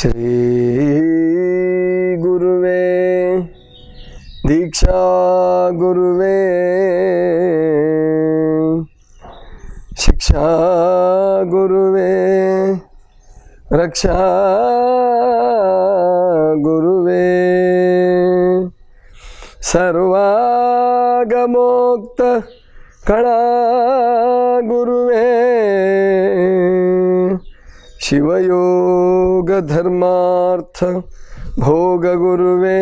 ಶ್ರೀ ಗುರುವೇ ದೀಕ್ಷಾ ಗುರುವೇ ಶಿಕ್ಷಾ ಗುರುವೇ ರಕ್ಷಾ ಗುರುವೇ ಸರ್ವಾಗಮೋಕ್ತ ಕಣಾ ಗುರುವೇ ಶಿವಯೋಗ ಧರ್ಮಾರ್ಥ ಭೋಗ ಗುರುವೇ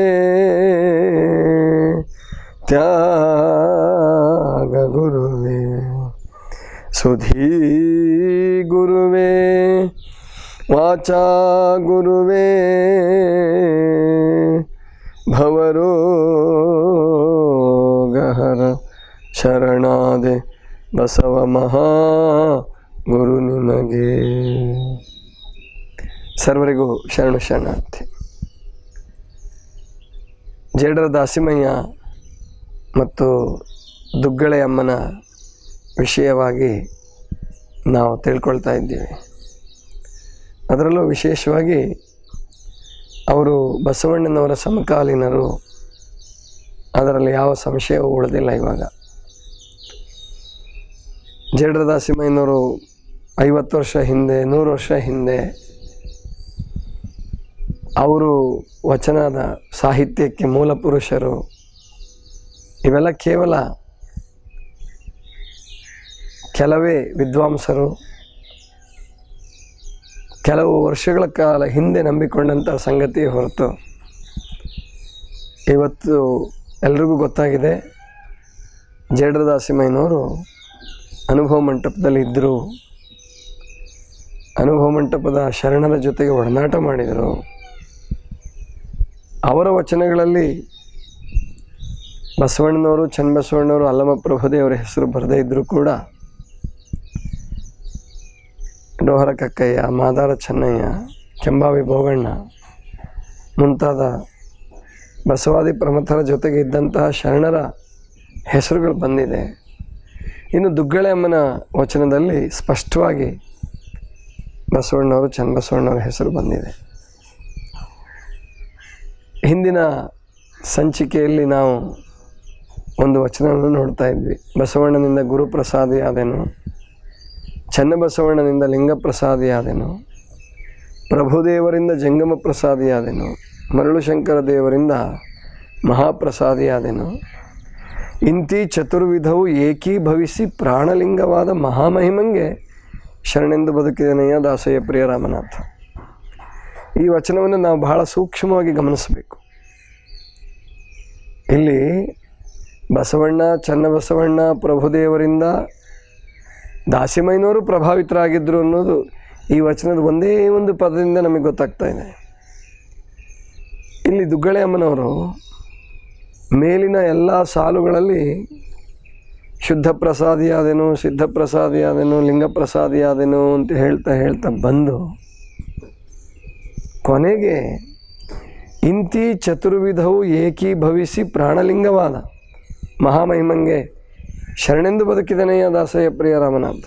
ತ್ಯಾಗ ಗುರುವೇ ಸುಧೀ ಗುರುವೇ ವಾಚಾ ಗುರುವೇ ಭವರೋಗಹರ ಶರಣಾದೆ ಬಸವ ಮಹಾ ಗುರು ನಿಮಗೆ ಸರ್ವರಿಗೂ ಶರಣು ಶರಣಾರ್ಥಿ ಜೇಡರ ದಾಸಿಮಯ್ಯ ಮತ್ತು ದುಗ್ಗಳೆ ಅಮ್ಮನ ವಿಷಯವಾಗಿ ನಾವು ತಿಳ್ಕೊಳ್ತಾ ಇದ್ದೀವಿ ಅದರಲ್ಲೂ ವಿಶೇಷವಾಗಿ ಅವರು ಬಸವಣ್ಣನವರ ಸಮಕಾಲೀನರು ಅದರಲ್ಲಿ ಯಾವ ಸಂಶಯವೂ ಉಳಿದಿಲ್ಲ ಇವಾಗ ಜೇಡರ ದಾಸಿಮಯ್ಯನವರು ಐವತ್ತು ವರ್ಷ ಹಿಂದೆ ನೂರು ವರ್ಷ ಹಿಂದೆ ಅವರು ವಚನದ ಸಾಹಿತ್ಯಕ್ಕೆ ಮೂಲ ಪುರುಷರು ಇವೆಲ್ಲ ಕೇವಲ ಕೆಲವೇ ವಿದ್ವಾಂಸರು ಕೆಲವು ವರ್ಷಗಳ ಕಾಲ ಹಿಂದೆ ನಂಬಿಕೊಂಡಂಥ ಸಂಗತಿ ಹೊರತು ಇವತ್ತು ಎಲ್ರಿಗೂ ಗೊತ್ತಾಗಿದೆ ಜೇಡ್ರ ದಾಸಿಮಯ್ಯನವರು ಅನುಭವ ಮಂಟಪದಲ್ಲಿ ಇದ್ದರು ಅನುಭವ ಮಂಟಪದ ಶರಣರ ಜೊತೆಗೆ ಒಡನಾಟ ಮಾಡಿದರು ಅವರ ವಚನಗಳಲ್ಲಿ ಬಸವಣ್ಣನವರು ಚನ್ನಬಸವಣ್ಣವರು ಅಲ್ಲಮ ಪ್ರಭುದೇವರ ಹೆಸರು ಬರದೇ ಇದ್ದರೂ ಕೂಡ ಡೋಹರ ಕಕ್ಕಯ್ಯ ಮಾದಾರ ಚೆನ್ನಯ್ಯ ಕೆಂಬಾವಿ ಭೋಗಣ್ಣ ಮುಂತಾದ ಬಸವಾದಿ ಪ್ರಮಥರ ಜೊತೆಗೆ ಇದ್ದಂತಹ ಶರಣರ ಹೆಸರುಗಳು ಬಂದಿದೆ ಇನ್ನು ದುಗ್ಗಳೆ ಅಮ್ಮನ ವಚನದಲ್ಲಿ ಸ್ಪಷ್ಟವಾಗಿ ಬಸವಣ್ಣವರು ಚನ್ನಬಸವಣ್ಣವರ ಹೆಸರು ಬಂದಿದೆ ಹಿಂದಿನ ಸಂಚಿಕೆಯಲ್ಲಿ ನಾವು ಒಂದು ವಚನವನ್ನು ನೋಡ್ತಾ ಇದ್ವಿ ಬಸವಣ್ಣನಿಂದ ಗುರುಪ್ರಸಾದಿಯಾದೆನು ಚನ್ನಬಸವಣ್ಣನಿಂದ ಲಿಂಗ ಪ್ರಸಾದಿಯಾದೆನು ಪ್ರಭುದೇವರಿಂದ ಜಂಗಮ ಪ್ರಸಾದಿಯಾದೆನು ಮರಳು ಶಂಕರ ದೇವರಿಂದ ಮಹಾಪ್ರಸಾದಿಯಾದೆನು ಇಂತಿ ಚತುರ್ವಿಧವು ಏಕೀಭವಿಸಿ ಪ್ರಾಣಲಿಂಗವಾದ ಮಹಾಮಹಿಮಂಗೆ ಶರಣೆಂದು ಬದುಕಿದನೆಯ ದಾಸಯ್ಯ ಪ್ರಿಯ ರಾಮನಾಥ ಈ ವಚನವನ್ನು ನಾವು ಬಹಳ ಸೂಕ್ಷ್ಮವಾಗಿ ಗಮನಿಸಬೇಕು ಇಲ್ಲಿ ಬಸವಣ್ಣ ಚನ್ನಬಸವಣ್ಣ ಪ್ರಭುದೇವರಿಂದ ದಾಸಿಮಯ್ಯನವರು ಪ್ರಭಾವಿತರಾಗಿದ್ದರು ಅನ್ನೋದು ಈ ವಚನದ ಒಂದೇ ಒಂದು ಪದದಿಂದ ನಮಗೆ ಗೊತ್ತಾಗ್ತಾ ಇದೆ ಇಲ್ಲಿ ದುಗ್ಗಳೆ ಅಮ್ಮನವರು ಮೇಲಿನ ಎಲ್ಲ ಸಾಲುಗಳಲ್ಲಿ ಶುದ್ಧ ಪ್ರಸಾದಿಯಾದೆನು ಸಿದ್ಧ ಪ್ರಸಾದಿಯಾದೆನು ಲಿಂಗ ಪ್ರಸಾದಿಯಾದೆನು ಅಂತ ಹೇಳ್ತಾ ಹೇಳ್ತಾ ಬಂದು ಕೊನೆಗೆ ಇಂತಿ ಚತುರ್ವಿಧವು ಏಕೀಭವಿಸಿ ಪ್ರಾಣಲಿಂಗವಾದ ಮಹಾಮಹಿಮಂಗೆ ಶರಣೆಂದು ಬದುಕಿದನೆಯ ದಾಸಯ್ಯ ಪ್ರಿಯ ರಾಮನಾಥ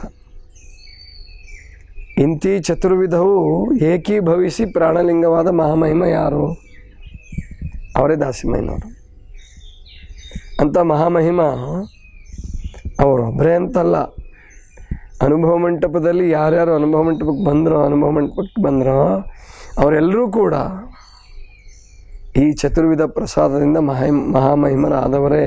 ಇಂತಿ ಚತುರ್ವಿಧವು ಏಕೀಭವಿಸಿ ಪ್ರಾಣಲಿಂಗವಾದ ಮಹಾಮಹಿಮ ಯಾರು ಅವರೇ ದಾಸಿಮಯ್ಯನವರು ಅಂಥ ಮಹಾಮಹಿಮ ಅವರೊಬ್ಬರೇ ಅಂತಲ್ಲ ಅನುಭವ ಮಂಟಪದಲ್ಲಿ ಯಾರ್ಯಾರು ಅನುಭವ ಮಂಟಪಕ್ಕೆ ಬಂದರೋ ಅನುಭವ ಮಂಟಪಕ್ಕೆ ಬಂದರೋ ಅವರೆಲ್ಲರೂ ಕೂಡ ಈ ಚತುರ್ವಿಧ ಪ್ರಸಾದದಿಂದ ಮಹಾ ಮಹಾಮಹಿಮರಾದವರೇ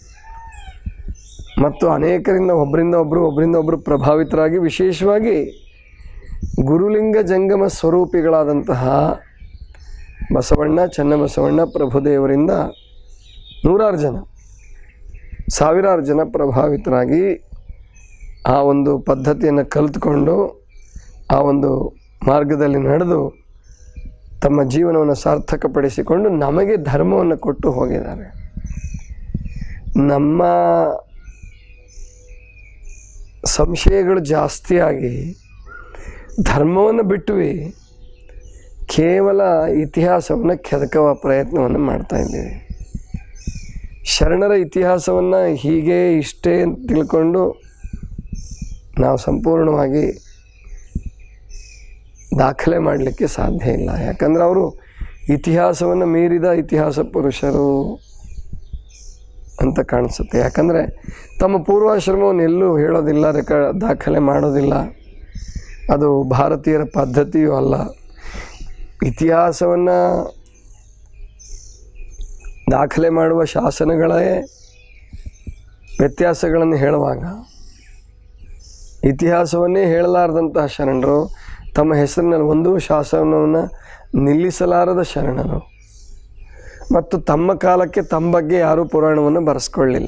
ಮತ್ತು ಅನೇಕರಿಂದ ಒಬ್ಬರಿಂದ ಒಬ್ಬರು ಒಬ್ಬರಿಂದ ಒಬ್ಬರು ಪ್ರಭಾವಿತರಾಗಿ ವಿಶೇಷವಾಗಿ ಗುರುಲಿಂಗ ಜಂಗಮ ಸ್ವರೂಪಿಗಳಾದಂತಹ ಬಸವಣ್ಣ ಚನ್ನಬಸವಣ್ಣ ಪ್ರಭುದೇವರಿಂದ ನೂರಾರು ಜನ ಸಾವಿರಾರು ಜನ ಪ್ರಭಾವಿತರಾಗಿ ಆ ಒಂದು ಪದ್ಧತಿಯನ್ನು ಕಲಿತುಕೊಂಡು ಆ ಒಂದು ಮಾರ್ಗದಲ್ಲಿ ನಡೆದು ತಮ್ಮ ಜೀವನವನ್ನು ಸಾರ್ಥಕಪಡಿಸಿಕೊಂಡು ನಮಗೆ ಧರ್ಮವನ್ನು ಕೊಟ್ಟು ಹೋಗಿದ್ದಾರೆ ನಮ್ಮ ಸಂಶಯಗಳು ಜಾಸ್ತಿಯಾಗಿ ಧರ್ಮವನ್ನು ಬಿಟ್ಟುವಿ ಕೇವಲ ಇತಿಹಾಸವನ್ನು ಕೆದಕುವ ಪ್ರಯತ್ನವನ್ನು ಮಾಡ್ತಾ ಇದ್ದೀವಿ ಶರಣರ ಇತಿಹಾಸವನ್ನು ಹೀಗೆ ಇಷ್ಟೇ ಅಂತ ತಿಳ್ಕೊಂಡು ನಾವು ಸಂಪೂರ್ಣವಾಗಿ ದಾಖಲೆ ಮಾಡಲಿಕ್ಕೆ ಸಾಧ್ಯ ಇಲ್ಲ ಯಾಕಂದ್ರೆ ಅವರು ಇತಿಹಾಸವನ್ನು ಮೀರಿದ ಇತಿಹಾಸ ಪುರುಷರು ಅಂತ ಕಾಣಿಸುತ್ತೆ ಯಾಕಂದರೆ ತಮ್ಮ ಪೂರ್ವಾಶ್ರಮವನ್ನು ಎಲ್ಲೂ ಹೇಳೋದಿಲ್ಲ ರೆಕ ದಾಖಲೆ ಮಾಡೋದಿಲ್ಲ ಅದು ಭಾರತೀಯರ ಪದ್ಧತಿಯೂ ಅಲ್ಲ ಇತಿಹಾಸವನ್ನು ದಾಖಲೆ ಮಾಡುವ ಶಾಸನಗಳೇ ವ್ಯತ್ಯಾಸಗಳನ್ನು ಹೇಳುವಾಗ ಇತಿಹಾಸವನ್ನೇ ಹೇಳಲಾರದಂತಹ ಶರಣರು ತಮ್ಮ ಹೆಸರಿನಲ್ಲಿ ಒಂದು ಶಾಸನವನ್ನು ನಿಲ್ಲಿಸಲಾರದ ಶರಣರು ಮತ್ತು ತಮ್ಮ ಕಾಲಕ್ಕೆ ತಮ್ಮ ಬಗ್ಗೆ ಯಾರೂ ಪುರಾಣವನ್ನು ಬರೆಸ್ಕೊಳ್ಳಿಲ್ಲ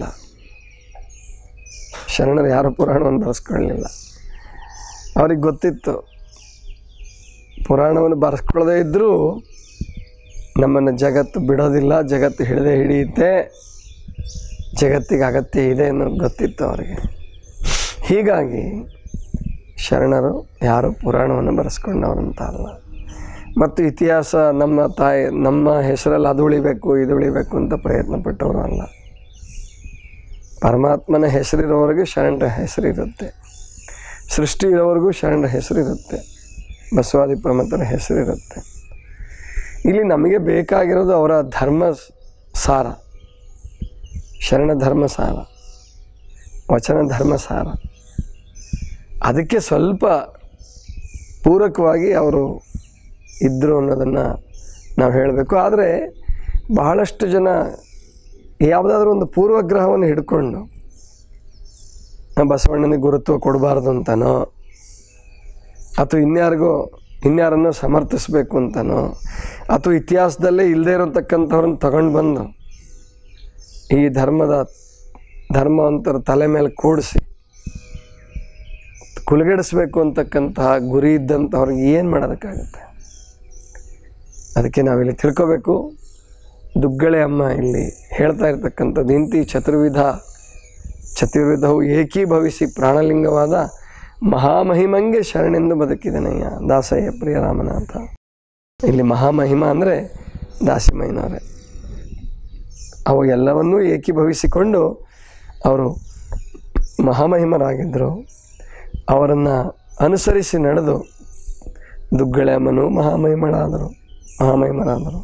ಶರಣರು ಯಾರೂ ಪುರಾಣವನ್ನು ಬರೆಸ್ಕೊಳ್ಳಿಲ್ಲ ಅವ್ರಿಗೆ ಗೊತ್ತಿತ್ತು ಪುರಾಣವನ್ನು ಬರೆಸ್ಕೊಳ್ಳದೇ ಇದ್ದರೂ ನಮ್ಮನ್ನು ಜಗತ್ತು ಬಿಡೋದಿಲ್ಲ ಜಗತ್ತು ಹಿಡಿದೇ ಹಿಡಿಯುತ್ತೆ ಜಗತ್ತಿಗೆ ಅಗತ್ಯ ಇದೆ ಅನ್ನೋದು ಗೊತ್ತಿತ್ತು ಅವರಿಗೆ ಹೀಗಾಗಿ ಶರಣರು ಯಾರು ಪುರಾಣವನ್ನು ಬರೆಸ್ಕೊಂಡವರಂತ ಅಲ್ಲ ಮತ್ತು ಇತಿಹಾಸ ನಮ್ಮ ತಾಯಿ ನಮ್ಮ ಹೆಸರಲ್ಲಿ ಅದು ಉಳಿಬೇಕು ಇದು ಉಳಿಬೇಕು ಅಂತ ಪ್ರಯತ್ನ ಪಟ್ಟವರು ಅಲ್ಲ ಪರಮಾತ್ಮನ ಹೆಸರಿರೋವರೆಗೂ ಶರಣರ ಹೆಸರಿರುತ್ತೆ ಸೃಷ್ಟಿ ಇರೋವರೆಗೂ ಶರಣರ ಹೆಸರಿರುತ್ತೆ ಬಸವಾದಿ ಪ್ರಮಥರ ಹೆಸರಿರುತ್ತೆ ಇಲ್ಲಿ ನಮಗೆ ಬೇಕಾಗಿರೋದು ಅವರ ಧರ್ಮ ಸಾರ ಶರಣ ಧರ್ಮ ಸಾರ ವಚನ ಧರ್ಮ ಸಾರ ಅದಕ್ಕೆ ಸ್ವಲ್ಪ ಪೂರಕವಾಗಿ ಅವರು ಇದ್ದರು ಅನ್ನೋದನ್ನು ನಾವು ಹೇಳಬೇಕು ಆದರೆ ಬಹಳಷ್ಟು ಜನ ಯಾವುದಾದ್ರೂ ಒಂದು ಪೂರ್ವಗ್ರಹವನ್ನು ಹಿಡ್ಕೊಂಡು ನಾವು ಬಸವಣ್ಣನಿಗೆ ಗುರುತ್ವ ಕೊಡಬಾರ್ದು ಅಂತನೋ ಅಥವಾ ಇನ್ಯಾರಿಗೋ ಇನ್ಯಾರನ್ನೋ ಸಮರ್ಥಿಸ್ಬೇಕು ಅಂತನೋ ಅಥವಾ ಇತಿಹಾಸದಲ್ಲೇ ಇಲ್ಲದೇ ಇರತಕ್ಕಂಥವ್ರನ್ನ ತಗೊಂಡು ಬಂದು ಈ ಧರ್ಮದ ಧರ್ಮವಂತರ ತಲೆ ಮೇಲೆ ಕೂಡಿಸಿ ಕುಲಗೆಡಿಸ್ಬೇಕು ಅಂತಕ್ಕಂತಹ ಗುರಿ ಇದ್ದಂಥವ್ರಿಗೆ ಏನು ಮಾಡೋದಕ್ಕಾಗುತ್ತೆ ಅದಕ್ಕೆ ನಾವಿಲ್ಲಿ ತಿಳ್ಕೋಬೇಕು ದುಗ್ಗಳೆ ಅಮ್ಮ ಇಲ್ಲಿ ಹೇಳ್ತಾ ಇರ್ತಕ್ಕಂಥದ್ದು ಇಂತಿ ಚತುರ್ವಿಧ ಚತುರ್ವಿಧವು ಏಕೀಭವಿಸಿ ಪ್ರಾಣಲಿಂಗವಾದ ಮಹಾಮಹಿಮಂಗೆ ಶರಣೆಂದು ಬದುಕಿದನಯ್ಯ ದಾಸಯ್ಯ ಪ್ರಿಯ ರಾಮನಾಥ ಇಲ್ಲಿ ಮಹಾಮಹಿಮ ಅಂದರೆ ದಾಸಿಮಯ್ಯನವರೇ ಅವು ಎಲ್ಲವನ್ನೂ ಏಕೀಭವಿಸಿಕೊಂಡು ಅವರು ಮಹಾಮಹಿಮರಾಗಿದ್ದರು ಅವರನ್ನು ಅನುಸರಿಸಿ ನಡೆದು ದುಗ್ಗಳೆ ಅಮ್ಮನು ಮಹಾಮಹಿಮಳಾದರು ಮಹಾಮಹಿಮರಾದರು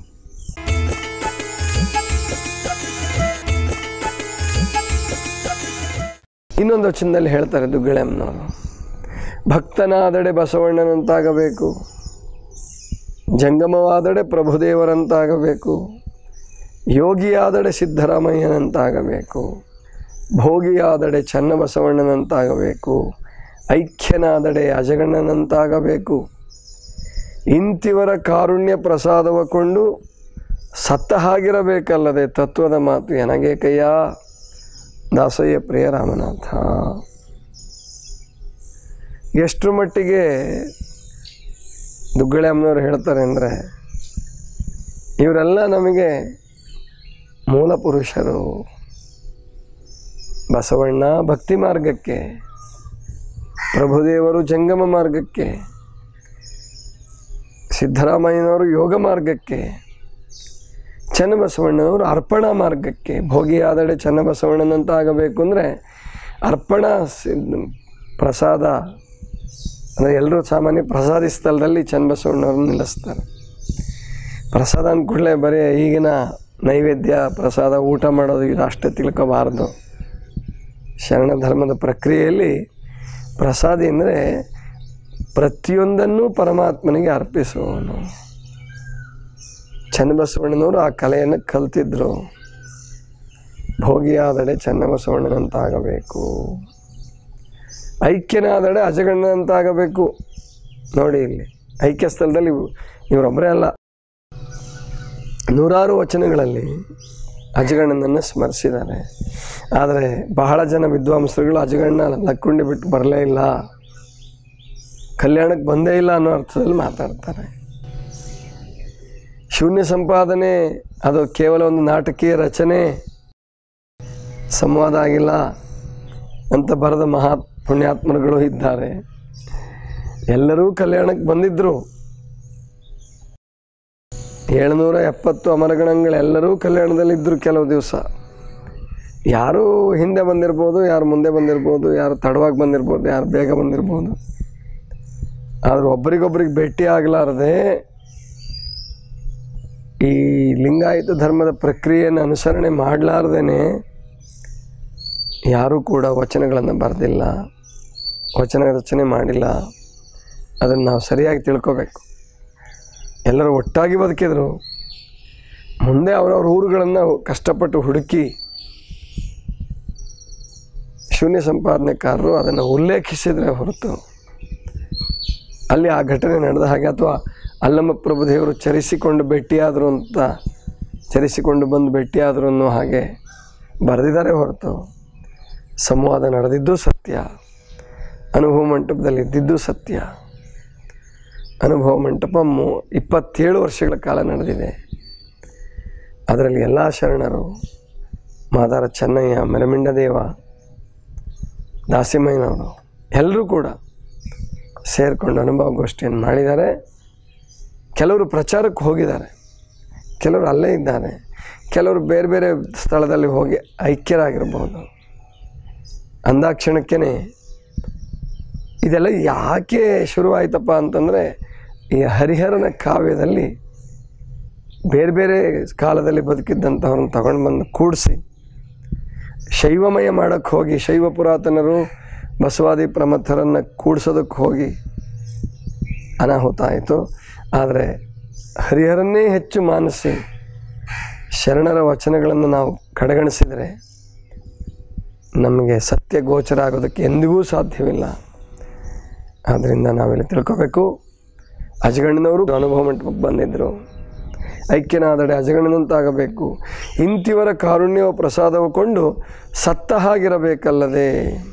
ಇನ್ನೊಂದು ವಚನದಲ್ಲಿ ಹೇಳ್ತಾರೆ ದುಗ್ಗಳೆ ಅಮ್ಮನವರು ಭಕ್ತನಾದಡೆ ಬಸವಣ್ಣನಂತಾಗಬೇಕು ಜಂಗಮವಾದಡೆ ಪ್ರಭುದೇವರಂತಾಗಬೇಕು ಯೋಗಿಯಾದಡೆ ಸಿದ್ದರಾಮಯ್ಯನಂತಾಗಬೇಕು ಭೋಗಿಯಾದಡೆ ಚನ್ನಬಸವಣ್ಣನಂತಾಗಬೇಕು ಐಕ್ಯನಾದಡೆ ಅಜಗಣ್ಣನಂತಾಗಬೇಕು ಇಂತಿವರ ಕಾರುಣ್ಯ ಪ್ರಸಾದವ ಕೊಂಡು ಸತ್ತ ಹಾಗಿರಬೇಕಲ್ಲದೆ ತತ್ವದ ಮಾತು ಎನಗೆ ಕಯ್ಯ ದಾಸಯ್ಯ ಪ್ರಿಯ ರಾಮನಾಥ ಎಷ್ಟರ ಮಟ್ಟಿಗೆ ದುಗ್ಗಳೆ ಅಮ್ಮನವ್ರು ಹೇಳ್ತಾರೆ ಅಂದರೆ ಇವರೆಲ್ಲ ನಮಗೆ ಮೂಲ ಪುರುಷರು ಬಸವಣ್ಣ ಭಕ್ತಿ ಮಾರ್ಗಕ್ಕೆ ಪ್ರಭುದೇವರು ಜಂಗಮ ಮಾರ್ಗಕ್ಕೆ ಸಿದ್ದರಾಮಯ್ಯನವರು ಯೋಗ ಮಾರ್ಗಕ್ಕೆ ಚನ್ನಬಸವಣ್ಣನವರು ಅರ್ಪಣಾ ಮಾರ್ಗಕ್ಕೆ ಭೋಗಿಯಾದಡೆ ಚನ್ನಬಸವಣ್ಣನಂತ ಆಗಬೇಕು ಅಂದರೆ ಅರ್ಪಣಾ ಸಿದ್ಧ ಪ್ರಸಾದ ಅಂದರೆ ಎಲ್ಲರೂ ಸಾಮಾನ್ಯ ಪ್ರಸಾದಿ ಸ್ಥಳದಲ್ಲಿ ಚನ್ನಬಸವಣ್ಣವ್ರನ್ನ ನಿಲ್ಲಿಸ್ತಾರೆ ಪ್ರಸಾದ ಅಂದ್ಕೂಡಲೇ ಬರೀ ಈಗಿನ ನೈವೇದ್ಯ ಪ್ರಸಾದ ಊಟ ಮಾಡೋದು ಇದು ಅಷ್ಟೇ ತಿಳ್ಕೋಬಾರ್ದು ಶರಣ ಧರ್ಮದ ಪ್ರಕ್ರಿಯೆಯಲ್ಲಿ ಪ್ರಸಾದಿ ಅಂದರೆ ಪ್ರತಿಯೊಂದನ್ನೂ ಪರಮಾತ್ಮನಿಗೆ ಅರ್ಪಿಸುವವನು ಚನ್ನಬಸವಣ್ಣನವರು ಆ ಕಲೆಯನ್ನು ಕಲ್ತಿದ್ರು ಭೋಗಿಯಾದಡೆ ಚನ್ನಬಸವಣ್ಣನಂತಾಗಬೇಕು ಐಕ್ಯನಾದಡೆ ಅಜಗಣ್ಣನಂತಾಗಬೇಕು ನೋಡಿ ಇಲ್ಲಿ ಐಕ್ಯ ಸ್ಥಳದಲ್ಲಿ ಇವ್- ಇವರೊಬ್ಬರೇ ಅಲ್ಲ ನೂರಾರು ವಚನಗಳಲ್ಲಿ ಅಜಗಣ್ಣನನ್ನು ಸ್ಮರಿಸಿದ್ದಾರೆ ಆದರೆ ಬಹಳ ಜನ ವಿದ್ವಾಂಸರುಗಳು ಅಜಗಣ್ಣ ಲಕ್ಕುಂಡಿ ಬಿಟ್ಟು ಬರಲೇ ಇಲ್ಲ ಕಲ್ಯಾಣಕ್ಕೆ ಬಂದೇ ಇಲ್ಲ ಅನ್ನೋ ಅರ್ಥದಲ್ಲಿ ಮಾತಾಡ್ತಾರೆ ಶೂನ್ಯ ಸಂಪಾದನೆ ಅದು ಕೇವಲ ಒಂದು ನಾಟಕೀಯ ರಚನೆ ಸಂವಾದ ಆಗಿಲ್ಲ ಅಂತ ಬರೆದ ಮಹಾ ಪುಣ್ಯಾತ್ಮರುಗಳು ಇದ್ದಾರೆ ಎಲ್ಲರೂ ಕಲ್ಯಾಣಕ್ಕೆ ಬಂದಿದ್ದರು ಏಳುನೂರ ಎಪ್ಪತ್ತು ಅಮರಗಣಗಳೆಲ್ಲರೂ ಕಲ್ಯಾಣದಲ್ಲಿದ್ದರು ಕೆಲವು ದಿವಸ ಯಾರು ಹಿಂದೆ ಬಂದಿರ್ಬೋದು ಯಾರು ಮುಂದೆ ಬಂದಿರ್ಬೋದು ಯಾರು ತಡವಾಗಿ ಬಂದಿರ್ಬೋದು ಯಾರು ಬೇಗ ಬಂದಿರ್ಬೋದು ಆದ್ರೆ ಒಬ್ರಿಗೊಬ್ರಿಗೆ ಭೇಟಿ ಆಗಲಾರದೆ ಈ ಲಿಂಗಾಯತ ಧರ್ಮದ ಪ್ರಕ್ರಿಯೆಯನ್ನು ಅನುಸರಣೆ ಮಾಡಲಾರ್ದೇ ಯಾರೂ ಕೂಡ ವಚನಗಳನ್ನು ಬರೆದಿಲ್ಲ ವಚನ ರಚನೆ ಮಾಡಿಲ್ಲ ಅದನ್ನು ನಾವು ಸರಿಯಾಗಿ ತಿಳ್ಕೋಬೇಕು ಎಲ್ಲರೂ ಒಟ್ಟಾಗಿ ಬದುಕಿದ್ರು ಮುಂದೆ ಅವರವ್ರ ಊರುಗಳನ್ನು ಕಷ್ಟಪಟ್ಟು ಹುಡುಕಿ ಶೂನ್ಯ ಸಂಪಾದನೆಕಾರರು ಅದನ್ನು ಉಲ್ಲೇಖಿಸಿದರೆ ಹೊರತು ಅಲ್ಲಿ ಆ ಘಟನೆ ನಡೆದ ಹಾಗೆ ಅಥವಾ ಅಲ್ಲಮ್ಮ ಪ್ರಭುದೇವರು ಚರಿಸಿಕೊಂಡು ಭೇಟಿಯಾದರು ಅಂತ ಚರಿಸಿಕೊಂಡು ಬಂದು ಭೇಟಿಯಾದರು ಅನ್ನೋ ಹಾಗೆ ಬರೆದಿದ್ದಾರೆ ಹೊರತು ಸಂವಾದ ನಡೆದಿದ್ದು ಸತ್ಯ ಅನುಭವ ಮಂಟಪದಲ್ಲಿ ಇದ್ದಿದ್ದು ಸತ್ಯ ಅನುಭವ ಮಂಟಪ ಮೂ ಇಪ್ಪತ್ತೇಳು ವರ್ಷಗಳ ಕಾಲ ನಡೆದಿದೆ ಅದರಲ್ಲಿ ಎಲ್ಲ ಶರಣರು ಮಾದಾರ ಚೆನ್ನಯ್ಯ ಮೆರಮಿಂಡದೇವ ದಾಸಿಮಯ್ಯನವರು ಎಲ್ಲರೂ ಕೂಡ ಸೇರಿಕೊಂಡು ಅನುಭವ ಗೋಷ್ಠಿಯನ್ನು ಮಾಡಿದ್ದಾರೆ ಕೆಲವರು ಪ್ರಚಾರಕ್ಕೆ ಹೋಗಿದ್ದಾರೆ ಕೆಲವರು ಅಲ್ಲೇ ಇದ್ದಾರೆ ಕೆಲವರು ಬೇರೆ ಬೇರೆ ಸ್ಥಳದಲ್ಲಿ ಹೋಗಿ ಐಕ್ಯರಾಗಿರ್ಬೋದು ಅಂದಾಕ್ಷಣಕ್ಕೇ ಇದೆಲ್ಲ ಯಾಕೆ ಶುರುವಾಯ್ತಪ್ಪ ಅಂತಂದರೆ ಈ ಹರಿಹರನ ಕಾವ್ಯದಲ್ಲಿ ಬೇರೆ ಬೇರೆ ಕಾಲದಲ್ಲಿ ಬದುಕಿದ್ದಂಥವ್ರನ್ನ ತಗೊಂಡು ಬಂದು ಕೂಡಿಸಿ ಶೈವಮಯ ಮಾಡೋಕ್ಕೆ ಹೋಗಿ ಶೈವ ಪುರಾತನರು ಬಸವಾದಿ ಪ್ರಮಥರನ್ನು ಕೂಡ್ಸೋದಕ್ಕೆ ಹೋಗಿ ಅನಾಹುತ ಆಯಿತು ಆದರೆ ಹರಿಹರನ್ನೇ ಹೆಚ್ಚು ಮಾನಿಸಿ ಶರಣರ ವಚನಗಳನ್ನು ನಾವು ಕಡೆಗಣಿಸಿದರೆ ನಮಗೆ ಸತ್ಯ ಗೋಚರ ಆಗೋದಕ್ಕೆ ಎಂದಿಗೂ ಸಾಧ್ಯವಿಲ್ಲ ಆದ್ದರಿಂದ ನಾವೆಲ್ಲ ತಿಳ್ಕೋಬೇಕು ಅಜಗಣ್ಣನವರು ಅನುಭವ ಮಂಟಪಕ್ಕೆ ಬಂದಿದ್ದರು ಐಕ್ಯನಾದಡೆ ಅಜಗಣ್ಣನಂತಾಗಬೇಕು ಇಂತಿವರ ಕಾರುಣ್ಯವ ಪ್ರಸಾದವು ಕೊಂಡು ಸತ್ತ ಹಾಗಿರಬೇಕಲ್ಲದೆ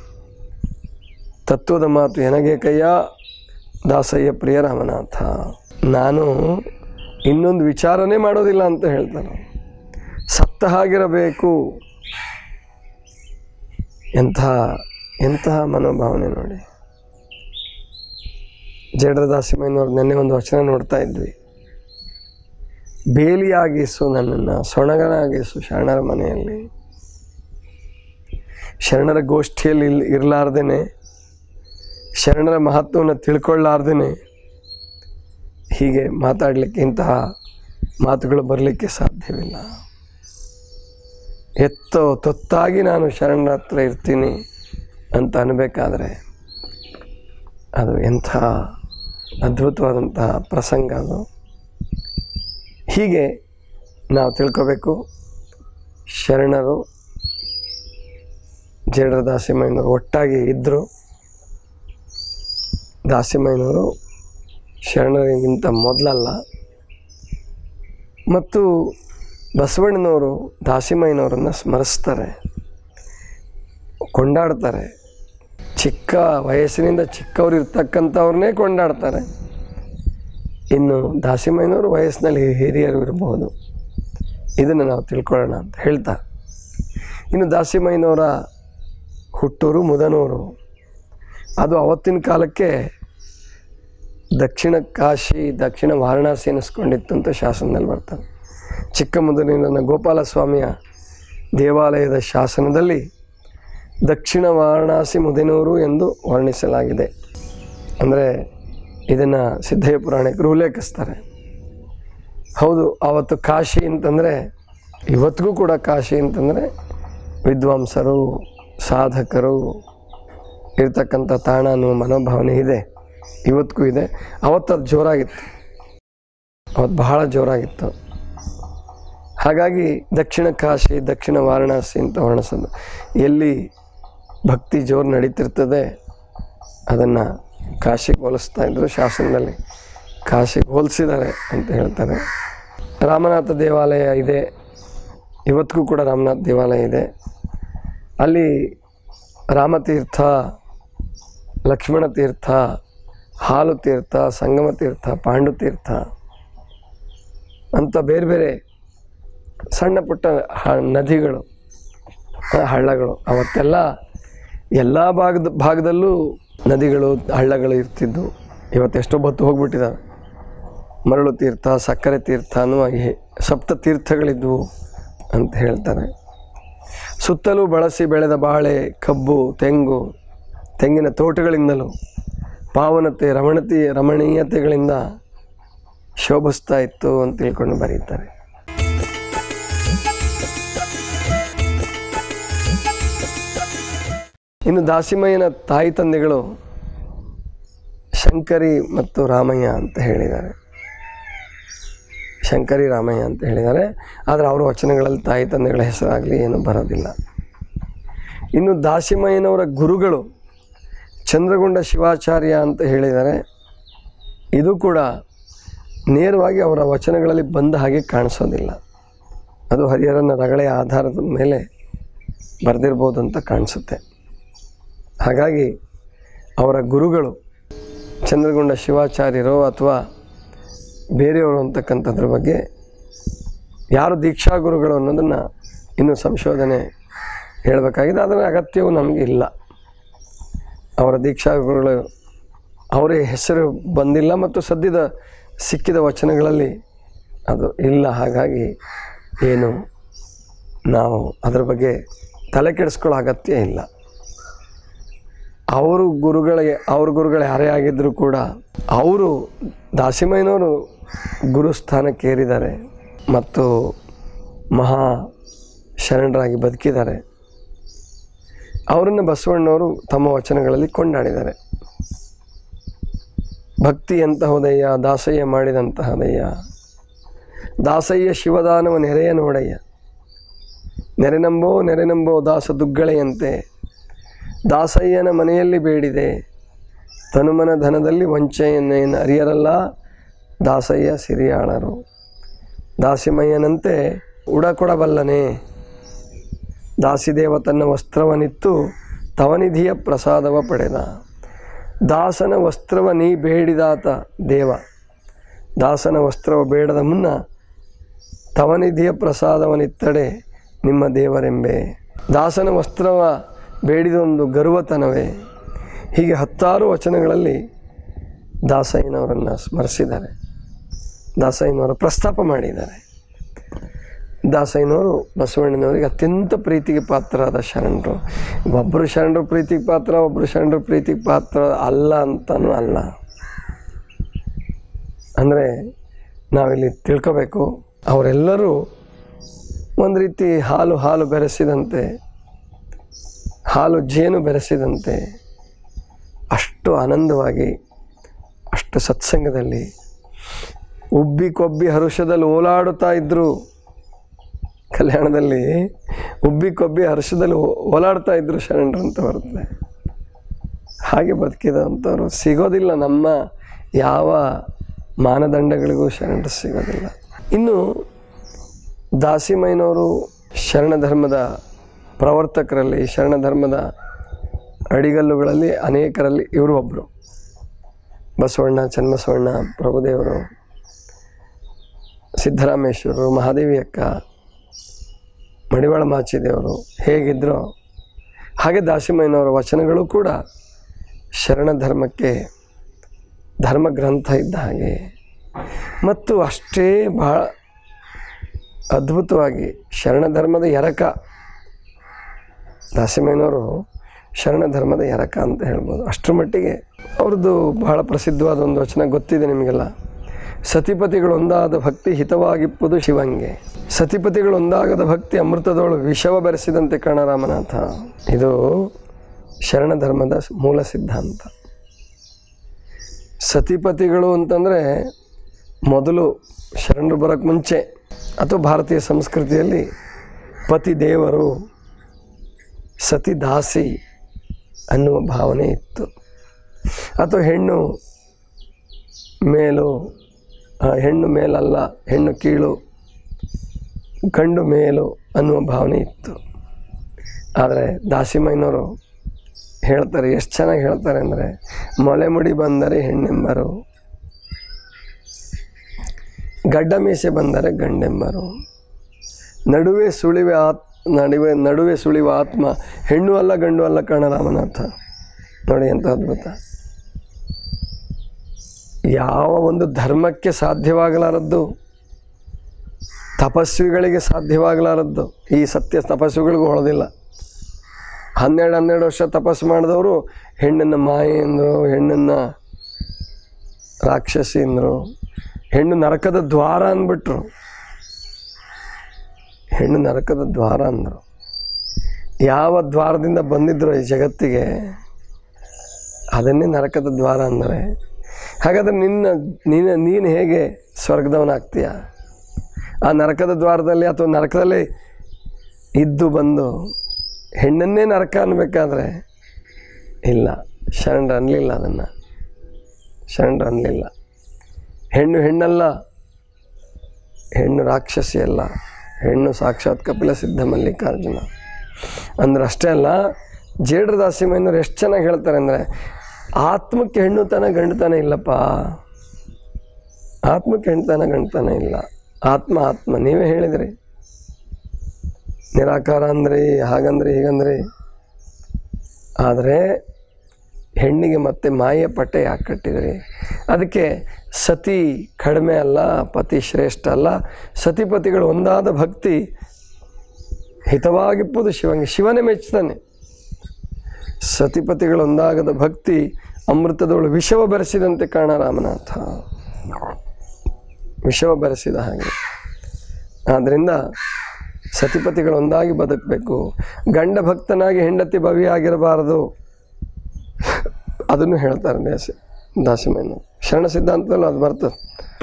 ತತ್ವದ ಮಾತು ಎನಗೆ ಕಯ್ಯ ದಾಸಯ್ಯ ಪ್ರಿಯ ರಾಮನಾಥ ನಾನು ಇನ್ನೊಂದು ವಿಚಾರನೇ ಮಾಡೋದಿಲ್ಲ ಅಂತ ಹೇಳ್ತಾನೆ ಸತ್ತ ಹಾಗಿರಬೇಕು ಎಂಥ ಎಂತಹ ಮನೋಭಾವನೆ ನೋಡಿ ಜಡರದಾಸಿಮಯ್ಯನವ್ರು ನೆನ್ನೆ ಒಂದು ವಚನ ನೋಡ್ತಾ ಇದ್ವಿ ಬೇಲಿಯಾಗಿಸು ನನ್ನನ್ನು ಸೊಣಗನಾಗಿಸು ಶರಣರ ಮನೆಯಲ್ಲಿ ಶರಣರ ಗೋಷ್ಠಿಯಲ್ಲಿ ಇಲ್ ಇರಲಾರ್ದೇನೆ ಶರಣರ ಮಹತ್ವವನ್ನು ತಿಳ್ಕೊಳ್ಳಾರ್ದೇನೆ ಹೀಗೆ ಮಾತಾಡಲಿಕ್ಕೆ ಇಂತಹ ಮಾತುಗಳು ಬರಲಿಕ್ಕೆ ಸಾಧ್ಯವಿಲ್ಲ ಎತ್ತೋ ತೊತ್ತಾಗಿ ನಾನು ಶರಣರ ಹತ್ರ ಇರ್ತೀನಿ ಅಂತ ಅನ್ಬೇಕಾದ್ರೆ ಅದು ಎಂಥ ಅದ್ಭುತವಾದಂತಹ ಪ್ರಸಂಗ ಅದು ಹೀಗೆ ನಾವು ತಿಳ್ಕೋಬೇಕು ಶರಣರು ಜೇಡರ ದಾಸಿಮಯ್ಯನವರು ಒಟ್ಟಾಗಿ ಇದ್ದರು ದಾಸಿಮಯ್ಯನವರು ಶರಣರಿಗಿಂತ ಮೊದಲಲ್ಲ ಮತ್ತು ಬಸವಣ್ಣನವರು ದಾಸಿಮಯ್ಯನವರನ್ನು ಸ್ಮರಿಸ್ತಾರೆ ಕೊಂಡಾಡ್ತಾರೆ ಚಿಕ್ಕ ವಯಸ್ಸಿನಿಂದ ಚಿಕ್ಕವ್ರು ಇರ್ತಕ್ಕಂಥವ್ರನ್ನೇ ಕೊಂಡಾಡ್ತಾರೆ ಇನ್ನು ದಾಸಿಮಯ್ಯನವರು ವಯಸ್ಸಿನಲ್ಲಿ ಹಿರಿಯರು ಇರಬಹುದು ಇದನ್ನು ನಾವು ತಿಳ್ಕೊಳ್ಳೋಣ ಅಂತ ಹೇಳ್ತಾ ಇನ್ನು ದಾಸಿಮಯ್ಯನವರ ಹುಟ್ಟೂರು ಮುದನೂರು ಅದು ಅವತ್ತಿನ ಕಾಲಕ್ಕೆ ದಕ್ಷಿಣ ಕಾಶಿ ದಕ್ಷಿಣ ವಾರಣಾಸಿ ಅನ್ನಿಸ್ಕೊಂಡಿತ್ತು ಅಂತ ಶಾಸನದಲ್ಲಿ ಬರ್ತಾರೆ ಚಿಕ್ಕಮಗಳೂರಿನ ಗೋಪಾಲಸ್ವಾಮಿಯ ದೇವಾಲಯದ ಶಾಸನದಲ್ಲಿ ದಕ್ಷಿಣ ವಾರಣಾಸಿ ಮುದಿನೂರು ಎಂದು ವರ್ಣಿಸಲಾಗಿದೆ ಅಂದರೆ ಇದನ್ನು ಸಿದ್ಧಯ್ಯ ಪುರಾಣಿಕರು ಉಲ್ಲೇಖಿಸ್ತಾರೆ ಹೌದು ಆವತ್ತು ಕಾಶಿ ಅಂತಂದರೆ ಇವತ್ತಿಗೂ ಕೂಡ ಕಾಶಿ ಅಂತಂದರೆ ವಿದ್ವಾಂಸರು ಸಾಧಕರು ಇರ್ತಕ್ಕಂಥ ತಾಣ ಅನ್ನುವ ಮನೋಭಾವನೆ ಇದೆ ಇವತ್ತಿಗೂ ಇದೆ ಅವತ್ತು ಅದು ಜೋರಾಗಿತ್ತು ಅವತ್ತು ಬಹಳ ಜೋರಾಗಿತ್ತು ಹಾಗಾಗಿ ದಕ್ಷಿಣ ಕಾಶಿ ದಕ್ಷಿಣ ವಾರಣಾಸಿ ಅಂತ ವರ್ಣಿಸೋದು ಎಲ್ಲಿ ಭಕ್ತಿ ಜೋರು ನಡೀತಿರ್ತದೆ ಅದನ್ನು ಕಾಶಿಗೆ ಹೋಲಿಸ್ತಾ ಇದ್ರು ಶಾಸನದಲ್ಲಿ ಕಾಶಿಗೆ ಹೋಲಿಸಿದ್ದಾರೆ ಅಂತ ಹೇಳ್ತಾರೆ ರಾಮನಾಥ ದೇವಾಲಯ ಇದೆ ಇವತ್ತಿಗೂ ಕೂಡ ರಾಮನಾಥ ದೇವಾಲಯ ಇದೆ ಅಲ್ಲಿ ರಾಮತೀರ್ಥ ಲಕ್ಷ್ಮಣ ತೀರ್ಥ ಹಾಲು ತೀರ್ಥ ಸಂಗಮ ತೀರ್ಥ ಪಾಂಡು ತೀರ್ಥ ಅಂತ ಬೇರೆ ಬೇರೆ ಸಣ್ಣ ಪುಟ್ಟ ಹ ನದಿಗಳು ಆ, ಹಳ್ಳಗಳು ಅವತ್ತೆಲ್ಲ ಎಲ್ಲ ಭಾಗದ ಭಾಗದಲ್ಲೂ ನದಿಗಳು ಹಳ್ಳಗಳು ಇರ್ತಿದ್ದು ಇವತ್ತೆಷ್ಟೋ ಬತ್ತು ಹೋಗ್ಬಿಟ್ಟಿದ್ದಾವೆ ಮರಳು ತೀರ್ಥ ಸಕ್ಕರೆ ತೀರ್ಥ ಅನ್ನುವ ಈ ಸಪ್ತ ತೀರ್ಥಗಳಿದ್ವು ಅಂತ ಹೇಳ್ತಾರೆ ಸುತ್ತಲೂ ಬಳಸಿ ಬೆಳೆದ ಬಾಳೆ ಕಬ್ಬು ತೆಂಗು ತೆಂಗಿನ ತೋಟಗಳಿಂದಲೂ ಪಾವನತೆ ರಮಣತಿ ರಮಣೀಯತೆಗಳಿಂದ ಶೋಭಿಸ್ತಾ ಇತ್ತು ಅಂತ ತಿಳ್ಕೊಂಡು ಬರೀತಾರೆ ಇನ್ನು ದಾಸಿಮಯ್ಯನ ತಾಯಿ ತಂದೆಗಳು ಶಂಕರಿ ಮತ್ತು ರಾಮಯ್ಯ ಅಂತ ಹೇಳಿದ್ದಾರೆ ಶಂಕರಿ ರಾಮಯ್ಯ ಅಂತ ಹೇಳಿದ್ದಾರೆ ಆದರೆ ಅವರ ವಚನಗಳಲ್ಲಿ ತಾಯಿ ತಂದೆಗಳ ಹೆಸರಾಗಲಿ ಏನು ಬರೋದಿಲ್ಲ ಇನ್ನು ದಾಸಿಮಯ್ಯನವರ ಗುರುಗಳು ಚಂದ್ರಗೊಂಡ ಶಿವಾಚಾರ್ಯ ಅಂತ ಹೇಳಿದ್ದಾರೆ ಇದು ಕೂಡ ನೇರವಾಗಿ ಅವರ ವಚನಗಳಲ್ಲಿ ಬಂದ ಹಾಗೆ ಕಾಣಿಸೋದಿಲ್ಲ ಅದು ಹರಿಹರನ ರಗಳೆಯ ಆಧಾರದ ಮೇಲೆ ಬರೆದಿರ್ಬೋದು ಅಂತ ಕಾಣಿಸುತ್ತೆ ಹಾಗಾಗಿ ಅವರ ಗುರುಗಳು ಚಂದ್ರಗೊಂಡ ಶಿವಾಚಾರ್ಯರು ಅಥವಾ ಬೇರೆಯವರು ಅಂತಕ್ಕಂಥದ್ರ ಬಗ್ಗೆ ಯಾರು ದೀಕ್ಷಾ ಗುರುಗಳು ಅನ್ನೋದನ್ನು ಇನ್ನೂ ಸಂಶೋಧನೆ ಹೇಳಬೇಕಾಗಿದೆ ಅದರ ಅಗತ್ಯವೂ ನಮಗೆ ಇಲ್ಲ ಅವರ ದೀಕ್ಷಾ ಗುರುಗಳು ಅವರ ಹೆಸರು ಬಂದಿಲ್ಲ ಮತ್ತು ಸದ್ಯದ ಸಿಕ್ಕಿದ ವಚನಗಳಲ್ಲಿ ಅದು ಇಲ್ಲ ಹಾಗಾಗಿ ಏನು ನಾವು ಅದರ ಬಗ್ಗೆ ತಲೆ ಕೆಡಿಸ್ಕೊಳ್ಳೋ ಅಗತ್ಯ ಇಲ್ಲ ಅವರು ಗುರುಗಳಿಗೆ ಅವ್ರ ಗುರುಗಳು ಯಾರೇ ಆಗಿದ್ದರೂ ಕೂಡ ಅವರು ದಾಸಿಮಯ್ಯನವರು ಗುರುಸ್ಥಾನಕ್ಕೆ ಏರಿದ್ದಾರೆ ಮತ್ತು ಮಹಾ ಶರಣರಾಗಿ ಬದುಕಿದ್ದಾರೆ ಅವರನ್ನು ಬಸವಣ್ಣವರು ತಮ್ಮ ವಚನಗಳಲ್ಲಿ ಕೊಂಡಾಡಿದ್ದಾರೆ ಭಕ್ತಿ ಎಂತಹೋದಯ್ಯ ದಾಸಯ್ಯ ಮಾಡಿದಂತಹದಯ್ಯ ದಾಸಯ್ಯ ಶಿವದಾನವ ನೆರೆಯ ನೋಡಯ್ಯ ನೆರೆನಂಬೋ ನೆರೆನಂಬೋ ದಾಸ ದುಗ್ಗಳೆಯಂತೆ ದಾಸಯ್ಯನ ಮನೆಯಲ್ಲಿ ಬೇಡಿದೆ ತನುಮನ ಧನದಲ್ಲಿ ವಂಚೆಯನ್ನೇನು ಅರಿಯರಲ್ಲ ದಾಸಯ್ಯ ಸಿರಿಯಾಳರು ದಾಸಿಮಯ್ಯನಂತೆ ಉಡಕೊಡಬಲ್ಲನೆ ದಾಸಿದೇವ ತನ್ನ ವಸ್ತ್ರವನಿತ್ತು ತವನಿಧಿಯ ಪ್ರಸಾದವ ಪಡೆದ ದಾಸನ ವಸ್ತ್ರವ ನೀ ಬೇಡಿದಾತ ದೇವ ದಾಸನ ವಸ್ತ್ರವ ಬೇಡದ ಮುನ್ನ ತವನಿಧಿಯ ಪ್ರಸಾದವನಿತ್ತಡೆ ನಿಮ್ಮ ದೇವರೆಂಬೆ ದಾಸನ ವಸ್ತ್ರವ ಬೇಡಿದೊಂದು ಗರ್ವತನವೇ ಹೀಗೆ ಹತ್ತಾರು ವಚನಗಳಲ್ಲಿ ದಾಸಯ್ಯನವರನ್ನು ಸ್ಮರಿಸಿದ್ದಾರೆ ದಾಸಯ್ಯನವರ ಪ್ರಸ್ತಾಪ ಮಾಡಿದ್ದಾರೆ ದಾಸಯ್ಯನವರು ಬಸವಣ್ಣನವರಿಗೆ ಅತ್ಯಂತ ಪ್ರೀತಿಗೆ ಪಾತ್ರರಾದ ಶರಣರು ಒಬ್ಬರು ಶರಣರು ಪ್ರೀತಿಗೆ ಪಾತ್ರ ಒಬ್ಬರು ಶರಣರು ಪ್ರೀತಿಗೆ ಪಾತ್ರ ಅಲ್ಲ ಅಂತನೂ ಅಲ್ಲ ಅಂದರೆ ನಾವಿಲ್ಲಿ ತಿಳ್ಕೋಬೇಕು ಅವರೆಲ್ಲರೂ ಒಂದು ರೀತಿ ಹಾಲು ಹಾಲು ಬೆರೆಸಿದಂತೆ ಹಾಲು ಜೇನು ಬೆರೆಸಿದಂತೆ ಅಷ್ಟು ಆನಂದವಾಗಿ ಅಷ್ಟು ಸತ್ಸಂಗದಲ್ಲಿ ಉಬ್ಬಿ ಕೊಬ್ಬಿ ಹರುಷದಲ್ಲಿ ಓಲಾಡುತ್ತಾ ಇದ್ದರು ಕಲ್ಯಾಣದಲ್ಲಿ ಉಬ್ಬಿ ಕೊಬ್ಬಿ ಹರ್ಷದಲ್ಲಿ ಓ- ಓಲಾಡ್ತಾ ಇದ್ರು ಶರಣರು ಅಂತ ಬರುತ್ತೆ ಹಾಗೆ ಬದುಕಿದಂಥವ್ರು ಸಿಗೋದಿಲ್ಲ ನಮ್ಮ ಯಾವ ಮಾನದಂಡಗಳಿಗೂ ಶರಣರು ಸಿಗೋದಿಲ್ಲ ಇನ್ನು ದಾಸಿಮಯ್ಯನವರು ಶರಣ ಧರ್ಮದ ಪ್ರವರ್ತಕರಲ್ಲಿ ಶರಣ ಧರ್ಮದ ಅಡಿಗಲ್ಲುಗಳಲ್ಲಿ ಅನೇಕರಲ್ಲಿ ಇವರು ಒಬ್ಬರು ಬಸವಣ್ಣ ಚನ್ನಬಸವಣ್ಣ ಪ್ರಭುದೇವರು ಸಿದ್ದರಾಮೇಶ್ವರರು ಮಹಾದೇವಿ ಅಕ್ಕ ಮಡಿವಾಳ ಮಾಚಿದೇವರು ಹೇಗಿದ್ದರೋ ಹಾಗೆ ದಾಸಿಮಯ್ಯನವರ ವಚನಗಳು ಕೂಡ ಶರಣ ಧರ್ಮಕ್ಕೆ ಧರ್ಮ ಗ್ರಂಥ ಇದ್ದ ಹಾಗೆ ಮತ್ತು ಅಷ್ಟೇ ಬಹಳ ಅದ್ಭುತವಾಗಿ ಶರಣ ಧರ್ಮದ ಎರಕ ದಾಸಿಮಯ್ಯನವರು ಶರಣ ಧರ್ಮದ ಎರಕ ಅಂತ ಹೇಳ್ಬೋದು ಅಷ್ಟರ ಮಟ್ಟಿಗೆ ಅವ್ರದ್ದು ಬಹಳ ಪ್ರಸಿದ್ಧವಾದ ಒಂದು ವಚನ ಗೊತ್ತಿದೆ ನಿಮಗೆಲ್ಲ ಸತಿಪತಿಗಳೊಂದಾದ ಭಕ್ತಿ ಹಿತವಾಗಿಪ್ಪುದು ಶಿವಂಗೆ ಸತಿಪತಿಗಳೊಂದಾಗದ ಭಕ್ತಿ ಅಮೃತದೊಳು ವಿಷವ ಬೆರೆಸಿದಂತೆ ಕಣರಾಮನಾಥ ಇದು ಶರಣ ಧರ್ಮದ ಮೂಲ ಸಿದ್ಧಾಂತ ಸತಿಪತಿಗಳು ಅಂತಂದರೆ ಮೊದಲು ಶರಣರು ಬರೋಕ್ಕೆ ಮುಂಚೆ ಅಥವಾ ಭಾರತೀಯ ಸಂಸ್ಕೃತಿಯಲ್ಲಿ ಪತಿ ದೇವರು ಸತಿ ದಾಸಿ ಅನ್ನುವ ಭಾವನೆ ಇತ್ತು ಅಥವಾ ಹೆಣ್ಣು ಮೇಲು ಆ, ಹೆಣ್ಣು ಮೇಲಲ್ಲ ಹೆಣ್ಣು ಕೀಳು ಗಂಡು ಮೇಲು ಅನ್ನುವ ಭಾವನೆ ಇತ್ತು ಆದರೆ ದಾಸಿಮಯ್ಯನವರು ಹೇಳ್ತಾರೆ ಎಷ್ಟು ಚೆನ್ನಾಗಿ ಹೇಳ್ತಾರೆ ಅಂದರೆ ಮೊಲೆ ಮುಡಿ ಬಂದರೆ ಹೆಣ್ಣೆಂಬರು ಗಡ್ಡ ಮೀಸೆ ಬಂದರೆ ಗಂಡೆಂಬರು ನಡುವೆ ಸುಳಿವೆ ಆತ್ ನಡುವೆ ನಡುವೆ ಸುಳಿವ ಆತ್ಮ ಹೆಣ್ಣು ಅಲ್ಲ ಗಂಡು ಅಲ್ಲ ಕಣ ರಾಮನಾಥ ನೋಡಿ ಎಂಥ ಅದ್ಭುತ ಯಾವ ಒಂದು ಧರ್ಮಕ್ಕೆ ಸಾಧ್ಯವಾಗಲಾರದ್ದು ತಪಸ್ವಿಗಳಿಗೆ ಸಾಧ್ಯವಾಗಲಾರದ್ದು ಈ ಸತ್ಯ ತಪಸ್ವಿಗಳಿಗೂ ಹೊಳೋದಿಲ್ಲ ಹನ್ನೆರಡು ಹನ್ನೆರಡು ವರ್ಷ ತಪಸ್ಸು ಮಾಡಿದವರು ಹೆಣ್ಣನ್ನು ಮಾಯೆಂದು ಹೆಣ್ಣನ್ನು ರಾಕ್ಷಸಿ ಅಂದರು ಹೆಣ್ಣು ನರಕದ ದ್ವಾರ ಅಂದ್ಬಿಟ್ರು ಹೆಣ್ಣು ನರಕದ ದ್ವಾರ ಅಂದರು ಯಾವ ದ್ವಾರದಿಂದ ಬಂದಿದ್ರು ಈ ಜಗತ್ತಿಗೆ ಅದನ್ನೇ ನರಕದ ದ್ವಾರ ಅಂದರೆ ಹಾಗಾದ್ರೆ ನಿನ್ನ ನೀನು ನೀನು ಹೇಗೆ ಸ್ವರ್ಗದವನಾಗ್ತೀಯ ಆ ನರಕದ ದ್ವಾರದಲ್ಲಿ ಅಥವಾ ನರಕದಲ್ಲಿ ಇದ್ದು ಬಂದು ಹೆಣ್ಣನ್ನೇ ನರಕ ಅನ್ಬೇಕಾದ್ರೆ ಇಲ್ಲ ಶರಣರು ಅನ್ನಲಿಲ್ಲ ಅದನ್ನು ಶರಣರು ಅನ್ನಲಿಲ್ಲ ಹೆಣ್ಣು ಹೆಣ್ಣಲ್ಲ ಹೆಣ್ಣು ರಾಕ್ಷಸಿ ಅಲ್ಲ ಹೆಣ್ಣು ಸಾಕ್ಷಾತ್ ಕಪಿಲ ಸಿದ್ಧ ಮಲ್ಲಿಕಾರ್ಜುನ ಅಂದ್ರೆ ಅಷ್ಟೇ ಅಲ್ಲ ಜೇಡ್ರ ದಾಸಿಮಯ್ಯನವ್ರು ಎಷ್ಟು ಚೆನ್ನಾಗಿ ಹೇಳ್ತಾರೆ ಅಂದರೆ ಆತ್ಮಕ್ಕೆ ಹೆಣ್ಣುತನ ಗಂಡುತನ ಇಲ್ಲಪ್ಪ ಆತ್ಮಕ್ಕೆ ಹೆಣ್ತನ ಗಂಡುತನ ಇಲ್ಲ ಆತ್ಮ ಆತ್ಮ ನೀವೇ ಹೇಳಿದ್ರಿ ನಿರಾಕಾರ ಅಂದ್ರಿ ಹಾಗಂದ್ರಿ ಹೀಗಂದ್ರಿ ಆದರೆ ಹೆಣ್ಣಿಗೆ ಮತ್ತೆ ಮಾಯ ಪಟ್ಟೆ ಯಾಕೆ ಕಟ್ಟಿದ್ರಿ ಅದಕ್ಕೆ ಸತಿ ಕಡಿಮೆ ಅಲ್ಲ ಪತಿ ಶ್ರೇಷ್ಠ ಅಲ್ಲ ಸತಿಪತಿಗಳು ಒಂದಾದ ಭಕ್ತಿ ಹಿತವಾಗಿಪ್ಪುದು ಶಿವಂಗೆ ಶಿವನೇ ಮೆಚ್ಚುತ್ತಾನೆ ಸತಿಪತಿಗಳು ಒಂದಾಗದ ಭಕ್ತಿ ಅಮೃತದೊಳು ವಿಷವ ಬೆರೆಸಿದಂತೆ ಕಾಣ ರಾಮನಾಥ ವಿಷವ ಬೆರೆಸಿದ ಹಾಗೆ ಆದ್ದರಿಂದ ಸತಿಪತಿಗಳು ಒಂದಾಗಿ ಬದುಕಬೇಕು ಗಂಡ ಭಕ್ತನಾಗಿ ಹೆಂಡತಿ ಭವಿಯಾಗಿರಬಾರದು ಅದನ್ನು ಹೇಳ್ತಾರೆ ದಾಸಿ ದಾಸಿಮಯ್ಯನು ಶರಣ ಸಿದ್ಧಾಂತದಲ್ಲೂ ಅದು ಬರ್ತದೆ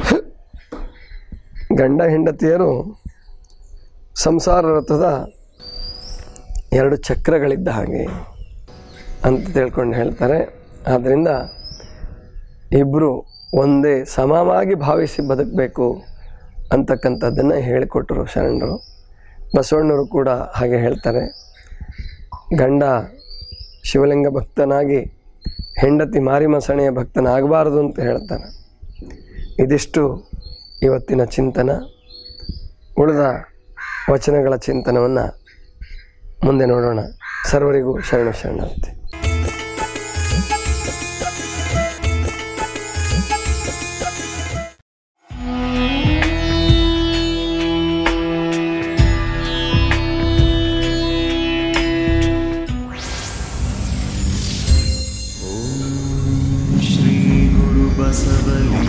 ಗಂಡ ಹೆಂಡತಿಯರು ಸಂಸಾರ ರಥದ ಎರಡು ಚಕ್ರಗಳಿದ್ದ ಹಾಗೆ ಅಂತ ತಿಳ್ಕೊಂಡು ಹೇಳ್ತಾರೆ ಆದ್ದರಿಂದ ಇಬ್ಬರು ಒಂದೇ ಸಮವಾಗಿ ಭಾವಿಸಿ ಬದುಕಬೇಕು ಅಂತಕ್ಕಂಥದ್ದನ್ನು ಹೇಳಿಕೊಟ್ಟರು ಶರಣರು ಬಸವಣ್ಣವರು ಕೂಡ ಹಾಗೆ ಹೇಳ್ತಾರೆ ಗಂಡ ಶಿವಲಿಂಗ ಭಕ್ತನಾಗಿ ಹೆಂಡತಿ ಮಾರಿಮಸಣೆಯ ಭಕ್ತನಾಗಬಾರದು ಅಂತ ಹೇಳ್ತಾರೆ ಇದಿಷ್ಟು ಇವತ್ತಿನ ಚಿಂತನ ಉಳಿದ ವಚನಗಳ ಚಿಂತನವನ್ನು ಮುಂದೆ ನೋಡೋಣ ಸರ್ವರಿಗೂ ಶರಣ ಶರಣಾರ್ಥಿ श्रीगुरुबसवलिं